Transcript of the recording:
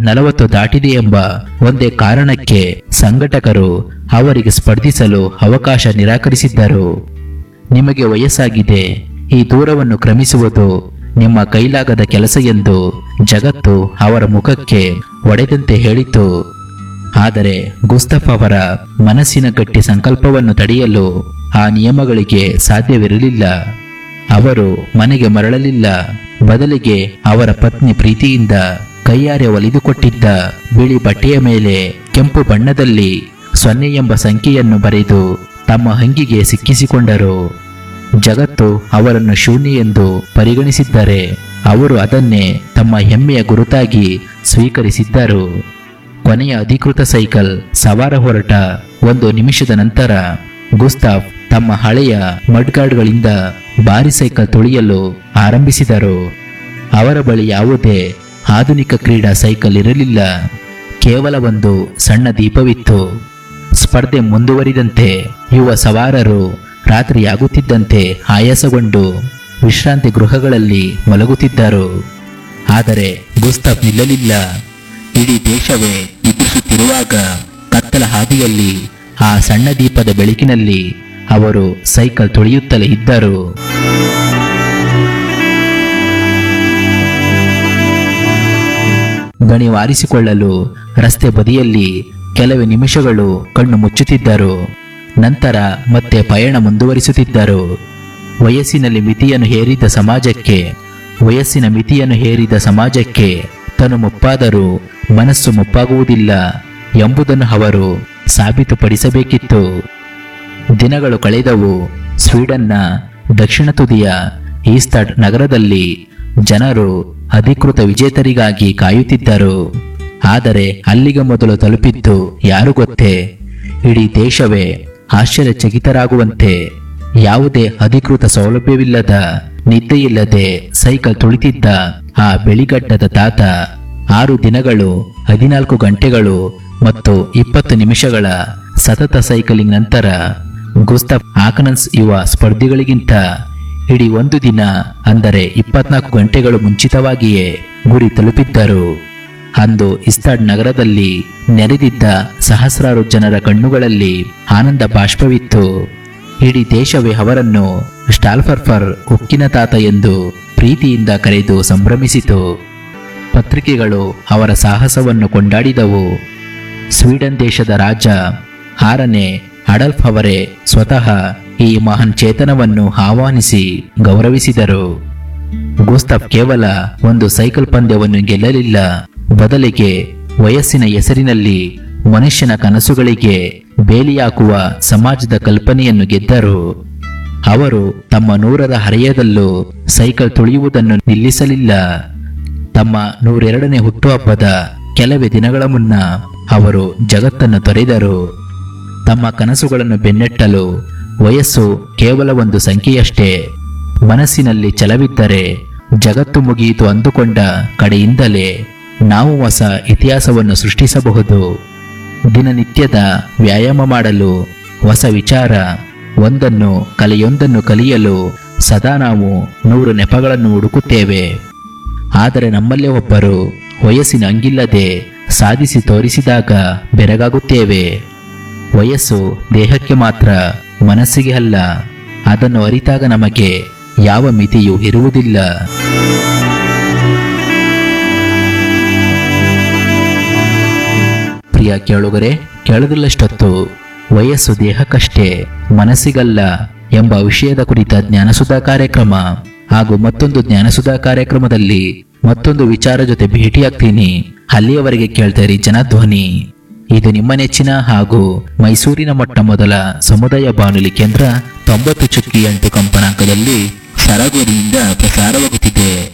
ನಲವತ್ತು ದಾಟಿದೆ ಎಂಬ ಒಂದೇ ಕಾರಣಕ್ಕೆ ಸಂಘಟಕರು ಅವರಿಗೆ ಸ್ಪರ್ಧಿಸಲು ಅವಕಾಶ ನಿರಾಕರಿಸಿದ್ದರು ನಿಮಗೆ ವಯಸ್ಸಾಗಿದೆ ಈ ದೂರವನ್ನು ಕ್ರಮಿಸುವುದು ನಿಮ್ಮ ಕೈಲಾಗದ ಕೆಲಸ ಎಂದು ಜಗತ್ತು ಅವರ ಮುಖಕ್ಕೆ ಒಡೆದಂತೆ ಹೇಳಿತು ಆದರೆ ಗುಸ್ತಫ್ ಅವರ ಮನಸ್ಸಿನ ಗಟ್ಟಿ ಸಂಕಲ್ಪವನ್ನು ತಡೆಯಲು ಆ ನಿಯಮಗಳಿಗೆ ಸಾಧ್ಯವಿರಲಿಲ್ಲ ಅವರು ಮನೆಗೆ ಮರಳಲಿಲ್ಲ ಬದಲಿಗೆ ಅವರ ಪತ್ನಿ ಪ್ರೀತಿಯಿಂದ ಕೈಯಾರೆ ಒಲಿದುಕೊಟ್ಟಿದ್ದ ಬಿಳಿ ಬಟ್ಟೆಯ ಮೇಲೆ ಕೆಂಪು ಬಣ್ಣದಲ್ಲಿ ಸೊನ್ನೆ ಎಂಬ ಸಂಖ್ಯೆಯನ್ನು ಬರೆದು ತಮ್ಮ ಹಂಗಿಗೆ ಸಿಕ್ಕಿಸಿಕೊಂಡರು ಜಗತ್ತು ಅವರನ್ನು ಶೂನ್ಯ ಎಂದು ಪರಿಗಣಿಸಿದ್ದರೆ ಅವರು ಅದನ್ನೇ ತಮ್ಮ ಹೆಮ್ಮೆಯ ಗುರುತಾಗಿ ಸ್ವೀಕರಿಸಿದ್ದರು ಕೊನೆಯ ಅಧಿಕೃತ ಸೈಕಲ್ ಸವಾರ ಹೊರಟ ಒಂದು ನಿಮಿಷದ ನಂತರ ಗುಸ್ತಾಫ್ ತಮ್ಮ ಹಳೆಯ ಮಡ್ಗಾರ್ಡ್ಗಳಿಂದ ಭಾರಿ ಸೈಕಲ್ ತುಳಿಯಲು ಆರಂಭಿಸಿದರು ಅವರ ಬಳಿ ಯಾವುದೇ ಆಧುನಿಕ ಕ್ರೀಡಾ ಸೈಕಲ್ ಇರಲಿಲ್ಲ ಕೇವಲ ಒಂದು ಸಣ್ಣ ದೀಪವಿತ್ತು ಸ್ಪರ್ಧೆ ಮುಂದುವರಿದಂತೆ ಯುವ ಸವಾರರು ರಾತ್ರಿಯಾಗುತ್ತಿದ್ದಂತೆ ಆಯಾಸಗೊಂಡು ವಿಶ್ರಾಂತಿ ಗೃಹಗಳಲ್ಲಿ ಮಲಗುತ್ತಿದ್ದರು ಆದರೆ ಗುಸ್ತಫ್ ನಿಲ್ಲಲಿಲ್ಲ ಇಡೀ ದೇಶವೇ ನಿದ್ರಿಸುತ್ತಿರುವಾಗ ಕತ್ತಲ ಹಾದಿಯಲ್ಲಿ ಆ ಸಣ್ಣ ದೀಪದ ಬೆಳಕಿನಲ್ಲಿ ಅವರು ಸೈಕಲ್ ತುಳಿಯುತ್ತಲೇ ಇದ್ದರು ಗಣಿ ವಾರಿಸಿಕೊಳ್ಳಲು ರಸ್ತೆ ಬದಿಯಲ್ಲಿ ಕೆಲವೇ ನಿಮಿಷಗಳು ಕಣ್ಣು ಮುಚ್ಚುತ್ತಿದ್ದರು ನಂತರ ಮತ್ತೆ ಪಯಣ ಮುಂದುವರಿಸುತ್ತಿದ್ದರು ವಯಸ್ಸಿನಲ್ಲಿ ಮಿತಿಯನ್ನು ಹೇರಿದ ಸಮಾಜಕ್ಕೆ ವಯಸ್ಸಿನ ಮಿತಿಯನ್ನು ಹೇರಿದ ಸಮಾಜಕ್ಕೆ ತನು ಮುಪ್ಪಾದರೂ ಮನಸ್ಸು ಮುಪ್ಪಾಗುವುದಿಲ್ಲ ಎಂಬುದನ್ನು ಅವರು ಸಾಬೀತುಪಡಿಸಬೇಕಿತ್ತು ದಿನಗಳು ಕಳೆದವು ಸ್ವೀಡನ್ನ ದಕ್ಷಿಣ ತುದಿಯ ಈಸ್ಟರ್ಡ್ ನಗರದಲ್ಲಿ ಜನರು ಅಧಿಕೃತ ವಿಜೇತರಿಗಾಗಿ ಕಾಯುತ್ತಿದ್ದರು ಆದರೆ ಅಲ್ಲಿಗೆ ಮೊದಲು ತಲುಪಿದ್ದು ಯಾರು ಗೊತ್ತೇ ಇಡೀ ದೇಶವೇ ಆಶ್ಚರ್ಯಚಕಿತರಾಗುವಂತೆ ಯಾವುದೇ ಅಧಿಕೃತ ಸೌಲಭ್ಯವಿಲ್ಲದ ನಿದ್ದೆಯಿಲ್ಲದೆ ಸೈಕಲ್ ತುಳಿತಿದ್ದ ಆ ಬೆಳಿಗಡ್ಡದ ತಾತ ಆರು ದಿನಗಳು ಹದಿನಾಲ್ಕು ಗಂಟೆಗಳು ಮತ್ತು ಇಪ್ಪತ್ತು ನಿಮಿಷಗಳ ಸತತ ಸೈಕಲಿಂಗ್ ನಂತರ ಗುಸ್ತಫ್ ಆಕನನ್ಸ್ ಯುವ ಸ್ಪರ್ಧಿಗಳಿಗಿಂತ ಇಡೀ ಒಂದು ದಿನ ಅಂದರೆ ಇಪ್ಪತ್ನಾಲ್ಕು ಗಂಟೆಗಳು ಮುಂಚಿತವಾಗಿಯೇ ಗುರಿ ತಲುಪಿದ್ದರು ಅಂದು ಇಸ್ತಾಡ್ ನಗರದಲ್ಲಿ ನೆರೆದಿದ್ದ ಸಹಸ್ರಾರು ಜನರ ಕಣ್ಣುಗಳಲ್ಲಿ ಆನಂದ ಬಾಷ್ಪವಿತ್ತು ಇಡೀ ದೇಶವೇ ಅವರನ್ನು ಸ್ಟಾಲ್ಫರ್ಫರ್ ಉಕ್ಕಿನ ತಾತ ಎಂದು ಪ್ರೀತಿಯಿಂದ ಕರೆದು ಸಂಭ್ರಮಿಸಿತು ಪತ್ರಿಕೆಗಳು ಅವರ ಸಾಹಸವನ್ನು ಕೊಂಡಾಡಿದವು ಸ್ವೀಡನ್ ದೇಶದ ರಾಜ ಆರನೇ ಅಡಲ್ಫ್ ಅವರೇ ಸ್ವತಃ ಈ ಮಹಾನ್ ಚೇತನವನ್ನು ಆಹ್ವಾನಿಸಿ ಗೌರವಿಸಿದರು ಗುಸ್ತಫ್ ಕೇವಲ ಒಂದು ಸೈಕಲ್ ಪಂದ್ಯವನ್ನು ಗೆಲ್ಲಲಿಲ್ಲ ಬದಲಿಗೆ ವಯಸ್ಸಿನ ಹೆಸರಿನಲ್ಲಿ ಮನುಷ್ಯನ ಕನಸುಗಳಿಗೆ ಬೇಲಿ ಹಾಕುವ ಸಮಾಜದ ಕಲ್ಪನೆಯನ್ನು ಗೆದ್ದರು ಅವರು ತಮ್ಮ ನೂರರ ಹರೆಯದಲ್ಲೂ ಸೈಕಲ್ ತುಳಿಯುವುದನ್ನು ನಿಲ್ಲಿಸಲಿಲ್ಲ ತಮ್ಮ ನೂರೆರಡನೇ ಹುಟ್ಟುಹಬ್ಬದ ಕೆಲವೇ ದಿನಗಳ ಮುನ್ನ ಅವರು ಜಗತ್ತನ್ನು ತೊರೆದರು ತಮ್ಮ ಕನಸುಗಳನ್ನು ಬೆನ್ನಟ್ಟಲು ವಯಸ್ಸು ಕೇವಲ ಒಂದು ಸಂಖ್ಯೆಯಷ್ಟೇ ಮನಸ್ಸಿನಲ್ಲಿ ಛಲವಿದ್ದರೆ ಜಗತ್ತು ಮುಗಿಯಿತು ಅಂದುಕೊಂಡ ಕಡೆಯಿಂದಲೇ ನಾವು ಹೊಸ ಇತಿಹಾಸವನ್ನು ಸೃಷ್ಟಿಸಬಹುದು ದಿನನಿತ್ಯದ ವ್ಯಾಯಾಮ ಮಾಡಲು ಹೊಸ ವಿಚಾರ ಒಂದನ್ನು ಕಲೆಯೊಂದನ್ನು ಕಲಿಯಲು ಸದಾ ನಾವು ನೂರು ನೆಪಗಳನ್ನು ಹುಡುಕುತ್ತೇವೆ ಆದರೆ ನಮ್ಮಲ್ಲೇ ಒಬ್ಬರು ವಯಸ್ಸಿನ ಅಂಗಿಲ್ಲದೆ ಸಾಧಿಸಿ ತೋರಿಸಿದಾಗ ಬೆರಗಾಗುತ್ತೇವೆ ವಯಸ್ಸು ದೇಹಕ್ಕೆ ಮಾತ್ರ ಮನಸ್ಸಿಗೆ ಅಲ್ಲ ಅದನ್ನು ಅರಿತಾಗ ನಮಗೆ ಯಾವ ಮಿತಿಯೂ ಇರುವುದಿಲ್ಲ ಪ್ರಿಯ ಕೇಳುಗರೆ ಕೇಳದಿಲ್ಲಷ್ಟೊತ್ತು ವಯಸ್ಸು ದೇಹಕ್ಕಷ್ಟೇ ಮನಸ್ಸಿಗಲ್ಲ ಎಂಬ ವಿಷಯದ ಕುರಿತ ಜ್ಞಾನಸುಧಾ ಕಾರ್ಯಕ್ರಮ ಹಾಗೂ ಮತ್ತೊಂದು ಜ್ಞಾನಸುಧಾ ಕಾರ್ಯಕ್ರಮದಲ್ಲಿ ಮತ್ತೊಂದು ವಿಚಾರ ಜೊತೆ ಭೇಟಿಯಾಗ್ತೀನಿ ಅಲ್ಲಿಯವರೆಗೆ ಕೇಳ್ತಾರೆ ಜನಧ್ವನಿ ಇದು ನಿಮ್ಮ ನೆಚ್ಚಿನ ಹಾಗೂ ಮೈಸೂರಿನ ಮೊಟ್ಟ ಮೊದಲ ಸಮುದಾಯ ಬಾನುಲಿ ಕೇಂದ್ರ ತೊಂಬತ್ತು ಚುಕ್ಕಿ ಎಂಟು ಕಂಪನಾಂಕದಲ್ಲಿ ಸರಗೂರಿನಿಂದ ಪ್ರಸಾರವಾಗುತ್ತಿದೆ